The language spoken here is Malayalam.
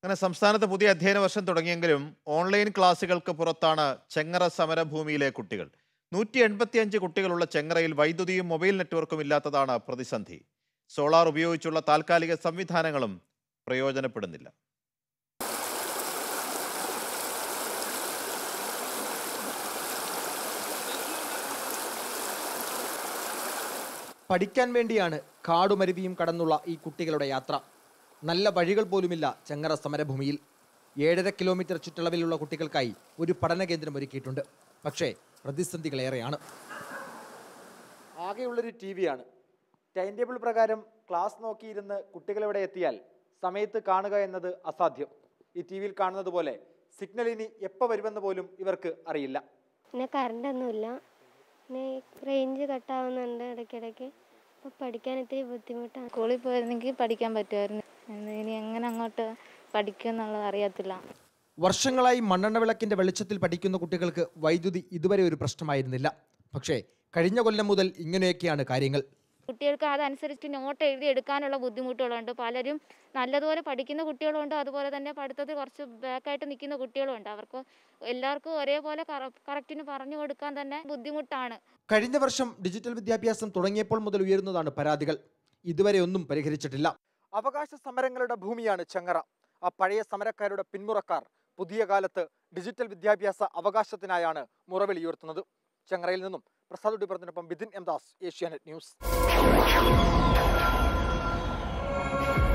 അങ്ങനെ സംസ്ഥാനത്ത് പുതിയ അധ്യയന വർഷം തുടങ്ങിയെങ്കിലും ഓൺലൈൻ ക്ലാസുകൾക്ക് പുറത്താണ് ചെങ്ങറ സമരഭൂമിയിലെ കുട്ടികൾ നൂറ്റി എൺപത്തിയഞ്ച് കുട്ടികളുള്ള ചെങ്ങറയിൽ വൈദ്യുതിയും മൊബൈൽ നെറ്റ്വർക്കും ഇല്ലാത്തതാണ് പ്രതിസന്ധി സോളാർ ഉപയോഗിച്ചുള്ള താൽക്കാലിക സംവിധാനങ്ങളും പ്രയോജനപ്പെടുന്നില്ല പഠിക്കാൻ വേണ്ടിയാണ് കാടുമരുവിയും കടന്നുള്ള ഈ കുട്ടികളുടെ യാത്ര നല്ല വഴികൾ പോലുമില്ല ചെങ്ങറ സമരഭൂമിയിൽ ഏഴര കിലോമീറ്റർ ചുറ്റളവിലുള്ള കുട്ടികൾക്കായി ഒരു പഠന കേന്ദ്രം ഒരുക്കിയിട്ടുണ്ട് പക്ഷേ പ്രതിസന്ധികളേറെയാണ് ആകെയുള്ളൊരു ടി വിയാണ് ടൈം ടേബിൾ പ്രകാരം ക്ലാസ് നോക്കിയിരുന്ന് കുട്ടികൾ ഇവിടെ എത്തിയാൽ സമയത്ത് കാണുക എന്നത് അസാധ്യം ഈ ടി വിയിൽ കാണുന്നത് പോലെ സിഗ്നൽ ഇനി എപ്പോൾ വരുമെന്ന് പോലും ഇവർക്ക് അറിയില്ല പിന്നെ കറണ്ട് ഒന്നുമില്ല പിന്നെ റേഞ്ച് കട്ടാവുന്നുണ്ട് ഇടയ്ക്കിടയ്ക്ക് അപ്പോൾ പഠിക്കാൻ ഇത്തിരി ബുദ്ധിമുട്ടാണ് സ്കൂളിൽ പോയിരുന്നെങ്കിൽ പഠിക്കാൻ പറ്റുമായിരുന്നു ഇനി എങ്ങനെ അങ്ങോട്ട് പഠിക്കും എന്നുള്ളത് അറിയത്തില്ല വർഷങ്ങളായി മണ്ണെണ്ണ വിളക്കിന്റെ വെളിച്ചത്തിൽ പഠിക്കുന്ന കുട്ടികൾക്ക് വൈദ്യുതി ഇതുവരെ ഒരു പ്രശ്നമായിരുന്നില്ല പക്ഷേ കഴിഞ്ഞ കൊല്ലം മുതൽ ഇങ്ങനെയൊക്കെയാണ് കാര്യങ്ങൾ കുട്ടികൾക്ക് അതനുസരിച്ച് നോട്ട് എഴുതി എടുക്കാനുള്ള ബുദ്ധിമുട്ടുകളുണ്ട് പലരും നല്ലതുപോലെ പഠിക്കുന്ന കുട്ടികളുണ്ട് അതുപോലെ തന്നെ പഠിത്തത്തിൽ കുറച്ച് ബാക്കായിട്ട് നിൽക്കുന്ന കുട്ടികളുണ്ട് അവർക്ക് എല്ലാവർക്കും ഒരേപോലെ കറക്റ്റിന് പറഞ്ഞു കൊടുക്കാൻ തന്നെ ബുദ്ധിമുട്ടാണ് കഴിഞ്ഞ വർഷം ഡിജിറ്റൽ വിദ്യാഭ്യാസം തുടങ്ങിയപ്പോൾ മുതൽ ഉയരുന്നതാണ് പരാതികൾ ഇതുവരെ ഒന്നും പരിഹരിച്ചിട്ടില്ല അവകാശ സമരങ്ങളുടെ ഭൂമിയാണ് ചെങ്ങറ ആ പഴയ സമരക്കാരുടെ പിന്മുറക്കാർ പുതിയ കാലത്ത് ഡിജിറ്റൽ വിദ്യാഭ്യാസ അവകാശത്തിനായാണ് മുറവിളി ഉയർത്തുന്നത് ചെങ്ങറയിൽ നിന്നും പ്രസാദ് ഉഡിപ്പുറത്തിനൊപ്പം ബിദിൻ എം ദാസ് ഏഷ്യാനെറ്റ് ന്യൂസ്